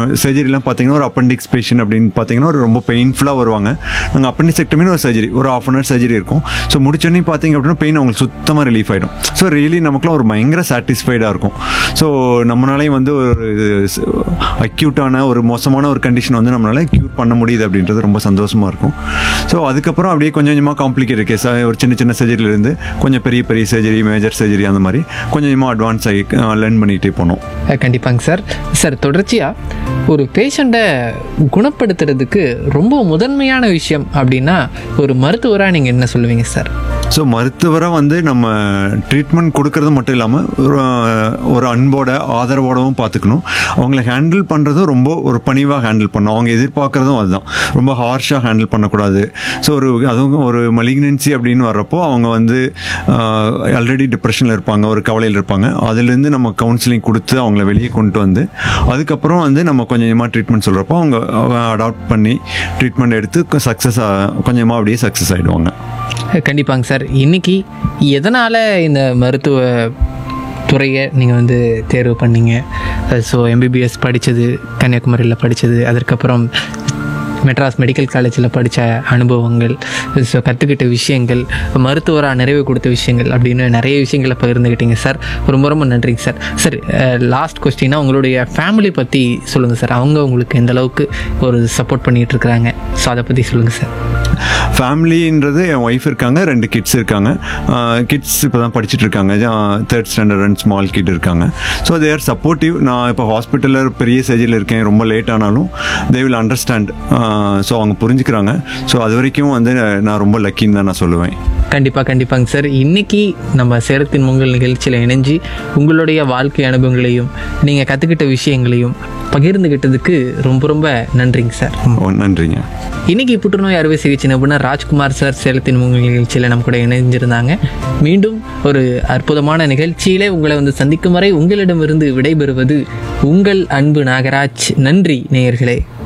சர்ஜரிலாம் பார்த்தீங்கன்னா ஒரு appendix patient அப்படின்னு பார்த்தீங்கன்னா ஒரு ரொம்ப பெயின்ஃபுல்லாக வருவாங்க நாங்கள் அப்பண்டிசெக்டமின்னு ஒரு சர்ஜரி ஒரு ஆஃப் அன் ஹவர் சர்ஜரி இருக்கும் ஸோ முடிச்சோடனே பார்த்தீங்க அப்படின்னா பெயின் அவங்களுக்கு சுத்தமாக ரிலீஃப் ஆகிடும் ஸோ ரியலி நமக்குலாம் ஒரு பயங்கர சாட்டிஸ்ஃபைடாக இருக்கும் ஸோ நம்மளாலையும் வந்து ஒரு அக்யூட்டான ஒரு மோசமான ஒரு கண்டிஷன் வந்து நம்மளால க்யூர் பண்ண முடியுது அப்படின்றது ரொம்ப சந்தோஷமாக இருக்கும் ஸோ அதுக்கப்புறம் அப்படியே கொஞ்சம் கொஞ்சமாக காம்ப்ளிகேட்டட் கேஸ் ஒரு சின்ன சின்ன சர்ஜரியிலேருந்து கொஞ்சம் பெரிய பெரிய சர்ஜரி மேஜர் சர்ஜரி அந்த மாதிரி கொஞ்சம் கொஞ்சமாக அட்வான்ஸ் ஆகி லேர்ன் பண்ணிகிட்டே போனோம் அஹ் கண்டிப்பாங்க சார் சார் தொடர்ச்சியாக ஒரு பேஷண்ட்டை குணப்படுத்துறதுக்கு ரொம்ப முதன்மையான விஷயம் அப்படின்னா ஒரு மருத்துவராக நீங்கள் என்ன சொல்லுவீங்க சார் ஸோ மருத்துவரை வந்து நம்ம ட்ரீட்மெண்ட் கொடுக்கறது மட்டும் இல்லாமல் ஒரு ஒரு அன்போட ஆதரவோடவும் பார்த்துக்கணும் அவங்கள ஹேண்டில் பண்ணுறதும் ரொம்ப ஒரு பணிவாக ஹேண்டில் பண்ணணும் அவங்க எதிர்பார்க்குறதும் அதுதான் ரொம்ப ஹார்ஷாக ஹேண்டில் பண்ணக்கூடாது ஸோ ஒரு அதுவும் ஒரு மலிக்னன்சி அப்படின்னு வர்றப்போ அவங்க வந்து ஆல்ரெடி டிப்ரெஷனில் இருப்பாங்க ஒரு கவலையில் இருப்பாங்க அதுலேருந்து நம்ம கவுன்சிலிங் கொடுத்து அவங்கள வெளியே கொண்டு வந்து அதுக்கப்புறம் வந்து நம்ம கொஞ்சம் கொஞ்சமாக ட்ரீட்மெண்ட் சொல்கிறப்போ அவங்க அடாப்ட் பண்ணி ட்ரீட்மெண்ட் எடுத்து சக்ஸஸ் கொஞ்சமாக அப்படியே சக்ஸஸ் ஆகிடுவாங்க அஹ் கண்டிப்பாங்க சார் இன்னைக்கு எதனால் இந்த மருத்துவ துறையை நீங்கள் வந்து தேர்வு பண்ணீங்க ஸோ எம்பிபிஎஸ் படித்தது கன்னியாகுமரியில் படித்தது அதற்கப்புறம் மெட்ராஸ் மெடிக்கல் காலேஜில் படித்த அனுபவங்கள் ஸோ கற்றுக்கிட்ட விஷயங்கள் மருத்துவராக நிறைவு கொடுத்த விஷயங்கள் அப்படின்னு நிறைய விஷயங்களை பகிர்ந்துக்கிட்டீங்க சார் ரொம்ப ரொம்ப நன்றிங்க சார் சார் லாஸ்ட் கொஸ்டினாக உங்களுடைய ஃபேமிலி பற்றி சொல்லுங்கள் சார் அவங்க உங்களுக்கு எந்த அளவுக்கு ஒரு சப்போர்ட் பண்ணிகிட்டு இருக்கிறாங்க ஸோ அதை பற்றி சொல்லுங்கள் சார் ஃபேமிலின்றது என் ஒய்ஃப் இருக்காங்க ரெண்டு கிட்ஸ் இருக்காங்க கிட்ஸ் இப்போ தான் படிச்சுட்டு இருக்காங்க third standard and small kid இருக்காங்க ஸோ தேர் சப்போர்ட்டிவ் நான் இப்போ ஹாஸ்பிட்டலில் பெரிய ஸ்டேஜில் இருக்கேன் ரொம்ப லேட் ஆனாலும் தே வில் அண்டர்ஸ்டாண்ட் ஸோ அவங்க புரிஞ்சுக்கிறாங்க ஸோ அது வரைக்கும் வந்து நான் ரொம்ப லக்கின்னு தான் நான் சொல்லுவேன் கண்டிப்பாக கண்டிப்பாங்க சார் இன்னைக்கு நம்ம சேலத்தின் பொங்கல் நிகழ்ச்சியில் இணைஞ்சு உங்களுடைய வாழ்க்கை அனுபவங்களையும் நீங்கள் கற்றுக்கிட்ட விஷயங்களையும் பகிர்ந்துக்கிட்டதுக்கு ரொம்ப ரொம்ப நன்றிங்க சார் ஓ, நன்றிங்க இன்னைக்கு புற்றுநோய் அறுவை சிகிச்சை நிபுணர் ராஜ்குமார் சார் சேலத்தின் பொங்கல் நிகழ்ச்சியில் நம்ம கூட இணைஞ்சிருந்தாங்க மீண்டும் ஒரு அற்புதமான நிகழ்ச்சியிலே உங்களை வந்து சந்திக்கும் வரை உங்களிடமிருந்து விடைபெறுவது உங்கள் அன்பு நாகராஜ் நன்றி நேயர்களே